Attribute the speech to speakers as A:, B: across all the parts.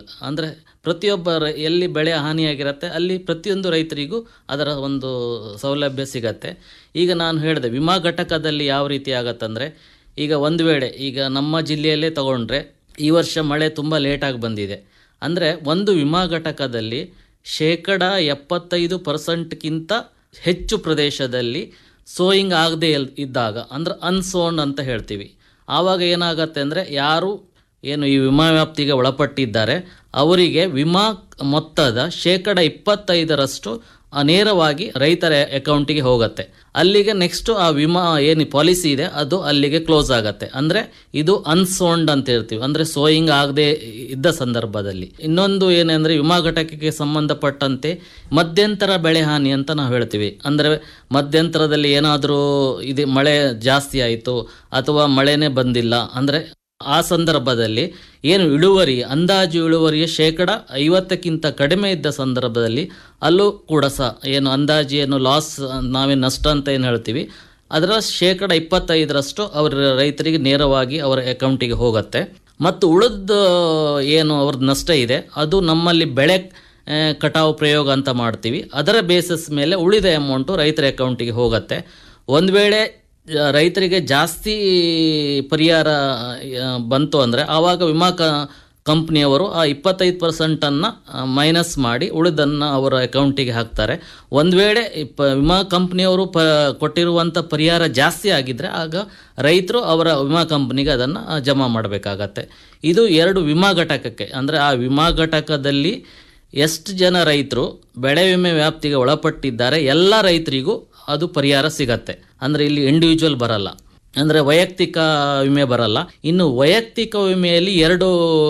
A: ಅಂದರೆ ಪ್ರತಿಯೊಬ್ಬ ರೈ- ಎಲ್ಲಿ ಬೆಳೆ ಹಾನಿಯಾಗಿರುತ್ತೆ ಅಲ್ಲಿ ಪ್ರತಿಯೊಂದು ರೈತರಿಗೂ ಅದರ ಒಂದು ಸೌಲಭ್ಯ ಸಿಗತ್ತೆ ಈಗ ನಾನು ಹೇಳಿದೆ ವಿಮಾ ಘಟಕದಲ್ಲಿ ಯಾವ ರೀತಿ ಆಗತ್ತಂದರೆ ಈಗ ಒಂದು ವೇಳೆ ಈಗ ನಮ್ಮ ಜಿಲ್ಲೆಯಲ್ಲೇ ತಗೊಂಡ್ರೆ ಈ ವರ್ಷ ಮಳೆ ತುಂಬ ಲೇಟಾಗಿ ಬಂದಿದೆ ಅಂದರೆ ಒಂದು ವಿಮಾ ಘಟಕದಲ್ಲಿ ಶೇಕಡ ಎಪ್ಪತ್ತೈದು ಪರ್ಸೆಂಟ್ಗಿಂತ ಹೆಚ್ಚು ಪ್ರದೇಶದಲ್ಲಿ ಸೋಯಿಂಗ್ ಆಗದೇ ಇದ್ದಾಗ ಅಂದ್ರೆ ಅನ್ಸೋನ್ ಅಂತ ಹೇಳ್ತೀವಿ ಆವಾಗ ಏನಾಗತ್ತೆ ಅಂದರೆ ಯಾರು ಏನು ಈ ವಿಮಾ ವ್ಯಾಪ್ತಿಗೆ ಒಳಪಟ್ಟಿದ್ದಾರೆ ಅವರಿಗೆ ವಿಮಾ ಮೊತ್ತದ ಶೇಕಡ ಇಪ್ಪತ್ತೈದರಷ್ಟು ಆ ನೇರವಾಗಿ ರೈತರ ಅಕೌಂಟಿಗೆ ಹೋಗುತ್ತೆ ಅಲ್ಲಿಗೆ ನೆಕ್ಸ್ಟ್ ಆ ವಿಮಾ ಏನು ಪಾಲಿಸಿ ಇದೆ ಅದು ಅಲ್ಲಿಗೆ ಕ್ಲೋಸ್ ಆಗತ್ತೆ ಅಂದರೆ ಇದು ಅನ್ಸೋನ್ಡ್ ಅಂತ ಹೇಳ್ತೀವಿ ಅಂದರೆ ಸೋಯಿಂಗ್ ಆಗದೆ ಇದ್ದ ಸಂದರ್ಭದಲ್ಲಿ ಇನ್ನೊಂದು ಏನಂದರೆ ವಿಮಾ ಘಟಕಕ್ಕೆ ಸಂಬಂಧಪಟ್ಟಂತೆ ಮಧ್ಯಂತರ ಬೆಳೆ ಹಾನಿ ಅಂತ ನಾವು ಹೇಳ್ತೀವಿ ಅಂದರೆ ಮಧ್ಯಂತರದಲ್ಲಿ ಏನಾದರೂ ಇದು ಮಳೆ ಜಾಸ್ತಿ ಆಯಿತು ಅಥವಾ ಮಳೆನೇ ಬಂದಿಲ್ಲ ಅಂದರೆ ಆ ಸಂದರ್ಭದಲ್ಲಿ ಏನು ಇಳುವರಿ ಅಂದಾಜು ಇಳುವರಿಯ ಶೇಕಡ ಐವತ್ತಕ್ಕಿಂತ ಕಡಿಮೆ ಇದ್ದ ಸಂದರ್ಭದಲ್ಲಿ ಅಲ್ಲೂ ಕೂಡ ಸಹ ಏನು ಅಂದಾಜು ಏನು ಲಾಸ್ ನಾವೇನು ನಷ್ಟ ಅಂತ ಏನು ಹೇಳ್ತೀವಿ ಅದರ ಶೇಕಡ ಇಪ್ಪತ್ತೈದರಷ್ಟು ಅವರ ರೈತರಿಗೆ ನೇರವಾಗಿ ಅವರ ಅಕೌಂಟಿಗೆ ಹೋಗುತ್ತೆ ಮತ್ತು ಉಳಿದ ಏನು ಅವ್ರದ್ದು ನಷ್ಟ ಇದೆ ಅದು ನಮ್ಮಲ್ಲಿ ಬೆಳೆ ಆ, ಕಟಾವು ಪ್ರಯೋಗ ಅಂತ ಮಾಡ್ತೀವಿ ಅದರ ಬೇಸಿಸ್ ಮೇಲೆ ಉಳಿದ ಅಮೌಂಟು ರೈತರ ಅಕೌಂಟಿಗೆ ಹೋಗುತ್ತೆ ಒಂದು ವೇಳೆ ಆ, ರೈತರಿಗೆ ಜಾಸ್ತಿ ಪರಿಹಾರ ಆ, ಬಂತು ಅಂದರೆ ಆವಾಗ ವಿಮಾ ಕ ಕಂಪ್ನಿಯವರು ಆ ಇಪ್ಪತ್ತೈದು ಪರ್ಸೆಂಟನ್ನು ಮೈನಸ್ ಮಾಡಿ ಉಳಿದನ್ನು ಅವರ ಅಕೌಂಟಿಗೆ ಹಾಕ್ತಾರೆ ಒಂದು ವೇಳೆ ಇಪ್ಪ ವಿಮಾ ಕಂಪ್ನಿಯವರು ಪ ಕೊಟ್ಟಿರುವಂಥ ಪರಿಹಾರ ಜಾಸ್ತಿ ಆಗಿದ್ದರೆ ಆಗ ರೈತರು ಅವರ ವಿಮಾ ಕಂಪ್ನಿಗೆ ಅದನ್ನು ಜಮಾ ಮಾಡಬೇಕಾಗತ್ತೆ ಇದು ಎರಡು ವಿಮಾ ಘಟಕಕ್ಕೆ ಅಂದರೆ ಆ ವಿಮಾ ಘಟಕದಲ್ಲಿ ಎಷ್ಟು ಜನ ರೈತರು ಬೆಳೆ ವಿಮೆ ವ್ಯಾಪ್ತಿಗೆ ಒಳಪಟ್ಟಿದ್ದಾರೆ ಎಲ್ಲ ರೈತರಿಗೂ ಅದು ಪರಿಹಾರ ಸಿಗತ್ತೆ ಅಂದರೆ ಇಲ್ಲಿ ಇಂಡಿವಿಜುವಲ್ ಬರಲ್ಲ ಅಂದರೆ ವೈಯಕ್ತಿಕ ವಿಮೆ ಬರಲ್ಲ ಇನ್ನು ವೈಯಕ್ತಿಕ ವಿಮೆಯಲ್ಲಿ ಎರಡು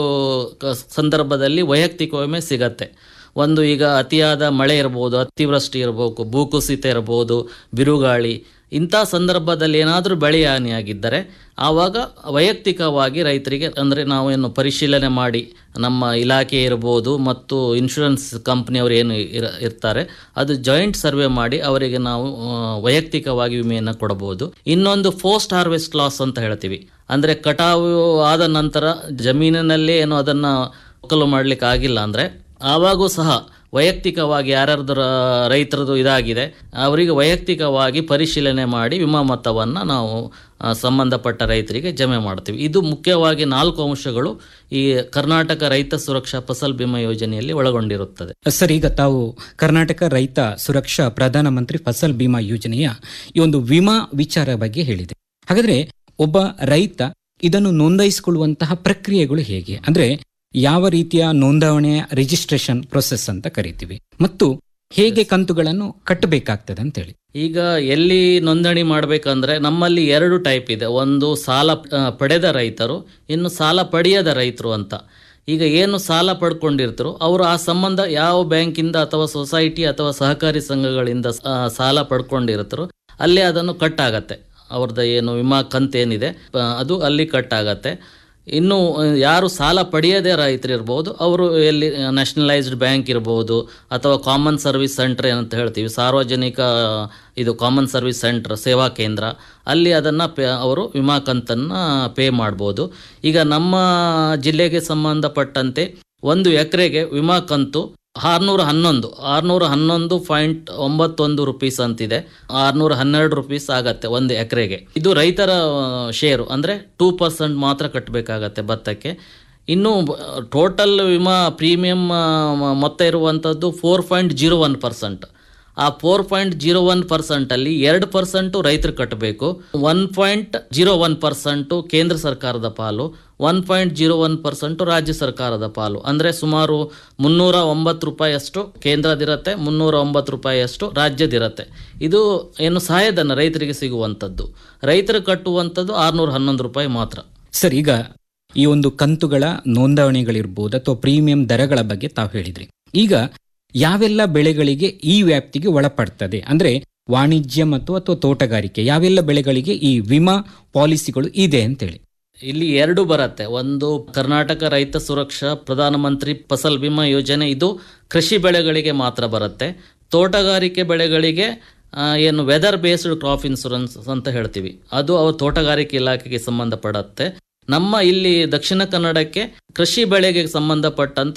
A: ಕ- ಸಂದರ್ಭದಲ್ಲಿ ವೈಯಕ್ತಿಕ ವಿಮೆ ಸಿಗತ್ತೆ ಒಂದು ಈಗ ಅತಿಯಾದ ಮಳೆ ಇರ್ಬೋದು ಅತಿವೃಷ್ಟಿ ಇರಬೇಕು ಭೂಕುಸಿತ ಇರ್ಬೋದು ಬಿರುಗಾಳಿ ಇಂಥ ಸಂದರ್ಭದಲ್ಲಿ ಏನಾದರೂ ಬೆಳೆ ಹಾನಿಯಾಗಿದ್ದರೆ ಆವಾಗ ವೈಯಕ್ತಿಕವಾಗಿ ರೈತರಿಗೆ ಅಂದರೆ ನಾವೇನು ಪರಿಶೀಲನೆ ಮಾಡಿ ನಮ್ಮ ಇಲಾಖೆ ಇರ್ಬೋದು ಮತ್ತು ಇನ್ಶೂರೆನ್ಸ್ ಕಂಪ್ನಿಯವರು ಏನು ಇರ ಇರ್ತಾರೆ ಅದು ಜಾಯಿಂಟ್ ಸರ್ವೆ ಮಾಡಿ ಅವರಿಗೆ ನಾವು ಆ, ವೈಯಕ್ತಿಕವಾಗಿ ವಿಮೆಯನ್ನು ಕೊಡಬಹುದು ಇನ್ನೊಂದು ಪೋಸ್ಟ್ ಹಾರ್ವೆಸ್ಟ್ ಲಾಸ್ ಅಂತ ಹೇಳ್ತೀವಿ ಅಂದರೆ ಕಟಾವು ಆದ ನಂತರ ಜಮೀನಿನಲ್ಲೇ ಏನು ಅದನ್ನು ಒಕ್ಕಲು ಮಾಡಲಿಕ್ಕೆ ಆಗಿಲ್ಲ ಅಂದರೆ ಆವಾಗೂ ಸಹ ವೈಯಕ್ತಿಕವಾಗಿ ಯಾರ್ಯಾರ್ದು ರ- ರೈತರದು ಇದಾಗಿದೆ ಅವರಿಗೆ ವೈಯಕ್ತಿಕವಾಗಿ ಪರಿಶೀಲನೆ ಮಾಡಿ ವಿಮಾ ಮೊತ್ತವನ್ನು ನಾವು ಆ, ಸಂಬಂಧಪಟ್ಟ ರೈತರಿಗೆ ಜಮೆ ಮಾಡ್ತೀವಿ ಇದು ಮುಖ್ಯವಾಗಿ ನಾಲ್ಕು ಅಂಶಗಳು ಈ ಕರ್ನಾಟಕ ರೈತ ಸುರಕ್ಷಾ ಫಸಲ್ ಬಿಮಾ ಯೋಜನೆಯಲ್ಲಿ ಒಳಗೊಂಡಿರುತ್ತದೆ
B: ಸರ್ ಈಗ ತಾವು ಕರ್ನಾಟಕ ರೈತ ಸುರಕ್ಷಾ ಪ್ರಧಾನಮಂತ್ರಿ ಫಸಲ್ ಬಿಮಾ ಯೋಜನೆಯ ಈ ಒಂದು ವಿಮಾ ವಿಚಾರ ಬಗ್ಗೆ ಹೇಳಿದೆ ಹಾಗಾದ್ರೆ ಒಬ್ಬ ರೈತ ಇದನ್ನು ನೋಂದಾಯಿಸಿಕೊಳ್ಳುವಂತಹ ಪ್ರಕ್ರಿಯೆಗಳು ಹೇಗೆ ಅಂದ್ರೆ ಯಾವ ರೀತಿಯ ನೋಂದಾವಣೆಯ ರಿಜಿಸ್ಟ್ರೇಷನ್ ಪ್ರೊಸೆಸ್ ಅಂತ ಕರಿತೀವಿ ಮತ್ತು ಹೇಗೆ ಕಂತುಗಳನ್ನು ಕಟ್ಟಬೇಕಾಗ್ತದೆ ಅಂತೇಳಿ
A: ಈಗ ಎಲ್ಲಿ ನೋಂದಣಿ ಮಾಡಬೇಕಂದ್ರೆ ನಮ್ಮಲ್ಲಿ ಎರಡು ಟೈಪ್ ಇದೆ ಒಂದು ಸಾಲ ಆ, ಪಡೆದ ರೈತರು ಇನ್ನು ಸಾಲ ಪಡೆಯದ ರೈತರು ಅಂತ ಈಗ ಏನು ಸಾಲ ಪಡ್ಕೊಂಡಿರ್ತಾರೋ ಅವರು ಆ ಸಂಬಂಧ ಯಾವ ಬ್ಯಾಂಕಿಂದ ಅಥವಾ ಸೊಸೈಟಿ ಅಥವಾ ಸಹಕಾರಿ ಸಂಘಗಳಿಂದ ಆ, ಸಾಲ ಪಡ್ಕೊಂಡಿರ್ತಾರೋ ಅಲ್ಲೇ ಅದನ್ನು ಕಟ್ ಆಗತ್ತೆ ಅವ್ರದ್ದು ಏನು ವಿಮಾ ಕಂತೇನಿದೆ ಆ, ಅದು ಅಲ್ಲಿ ಕಟ್ ಆಗತ್ತೆ ಇನ್ನು ಆ, ಯಾರು ಸಾಲ ಪಡೆಯದೇ ರೈತರು ಇರ್ಬೋದು ಅವರು ಎಲ್ಲಿ ನ್ಯಾಷನಲೈಸ್ಡ್ ಬ್ಯಾಂಕ್ ಇರ್ಬೋದು ಅಥವಾ ಕಾಮನ್ ಸರ್ವಿಸ್ ಸೆಂಟರ್ ಏನಂತ ಹೇಳ್ತೀವಿ ಸಾರ್ವಜನಿಕ ಇದು ಕಾಮನ್ ಸರ್ವಿಸ್ ಸೆಂಟರ್ ಸೇವಾ ಕೇಂದ್ರ ಅಲ್ಲಿ ಅದನ್ನು ಪೇ ಅವರು ವಿಮಾ ಕಂತನ್ನು ಪೇ ಮಾಡ್ಬೋದು ಈಗ ನಮ್ಮ ಜಿಲ್ಲೆಗೆ ಸಂಬಂಧಪಟ್ಟಂತೆ ಒಂದು ಎಕರೆಗೆ ವಿಮಾ ಕಂತು ಆರ್ನೂರ ಹನ್ನೊಂದು ಆರ್ನೂರ ಹನ್ನೊಂದು ಪಾಯಿಂಟ್ ಒಂಬತ್ತೊಂದು ರುಪೀಸ್ ಅಂತಿದೆ ಆರ್ನೂರ ಹನ್ನೆರಡು ರುಪೀಸ್ ಆಗತ್ತೆ ಒಂದು ಎಕರೆಗೆ ಇದು ರೈತರ ಶೇರು ಅಂದರೆ ಟೂ ಪರ್ಸೆಂಟ್ ಮಾತ್ರ ಕಟ್ಟಬೇಕಾಗತ್ತೆ ಭತ್ತಕ್ಕೆ ಇನ್ನು ಟೋಟಲ್ ವಿಮಾ ಪ್ರೀಮಿಯಂ ಮೊತ್ತ ಇರುವಂಥದ್ದು four point zero one percent ಆ ಫೋರ್ ಪಾಯಿಂಟ್ ಜೀರೋ ಒನ್ ಪರ್ಸೆಂಟಲ್ಲಿ ಎರಡು ಪರ್ಸೆಂಟು ರೈತರು ಕಟ್ಟಬೇಕು one point zero one percent ಕೇಂದ್ರ ಸರ್ಕಾರದ ಪಾಲು one point zero one percent ರಾಜ್ಯ ಸರ್ಕಾರದ ಪಾಲು ಅಂದರೆ ಸುಮಾರು ಮುನ್ನೂರ ಒಂಬತ್ತು ರೂಪಾಯಿಯಷ್ಟು ಕೇಂದ್ರದಿರುತ್ತೆ ಮುನ್ನೂರ ಒಂಬತ್ತು ರೂಪಾಯಿಯಷ್ಟು ರಾಜ್ಯದಿರುತ್ತೆ ಇದು ಏನು ಸಹಾಯಧನ ರೈತರಿಗೆ ಸಿಗುವಂಥದ್ದು ರೈತರು ಕಟ್ಟುವಂಥದ್ದು ಆರುನೂರ ಹನ್ನೊಂದು ರೂಪಾಯಿ ಮಾತ್ರ
B: ಸರ್ ಈಗ ಈ ಒಂದು ಕಂತುಗಳ ನೋಂದಣಿಗಳಿರ್ಬೋದು ಅಥವಾ ಪ್ರೀಮಿಯಂ ದರಗಳ ಬಗ್ಗೆ ತಾವು ಹೇಳಿದ್ರಿ ಈಗ ಯಾವೆಲ್ಲ ಬೆಳೆಗಳಿಗೆ ಈ ವ್ಯಾಪ್ತಿಗೆ ಒಳಪಡ್ತದೆ ಅಂದ್ರೆ ವಾಣಿಜ್ಯ ಮತ್ತು ಅಥವಾ ತೋಟಗಾರಿಕೆ ಯಾವೆಲ್ಲ ಬೆಳೆಗಳಿಗೆ ಈ ವಿಮಾ ಪಾಲಿಸಿಗಳು ಇದೆ ಅಂತೇಳಿ
A: ಇಲ್ಲಿ ಎರಡು ಬರುತ್ತೆ ಒಂದು ಕರ್ನಾಟಕ ರೈತ ಸುರಕ್ಷಾ ಪ್ರಧಾನಮಂತ್ರಿ ಫಸಲ್ ಬಿಮಾ ಯೋಜನೆ ಇದು ಕೃಷಿ ಬೆಳೆಗಳಿಗೆ ಮಾತ್ರ ಬರುತ್ತೆ ತೋಟಗಾರಿಕೆ ಬೆಳೆಗಳಿಗೆ ಆ, ಏನು ವೆದರ್ ಬೇಸ್ಡ್ ಕ್ರಾಪ್ ಇನ್ಶೂರೆನ್ಸ್ ಅಂತ ಹೇಳ್ತೀವಿ ಅದು ಅವ್ರ ತೋಟಗಾರಿಕೆ ಇಲಾಖೆಗೆ ಸಂಬಂಧಪಡುತ್ತೆ ನಮ್ಮ ಇಲ್ಲಿ ದಕ್ಷಿಣ ಕನ್ನಡಕ್ಕೆ ಕೃಷಿ ಬೆಳೆಗೆ ಸಂಬಂಧಪಟ್ಟಂತೆ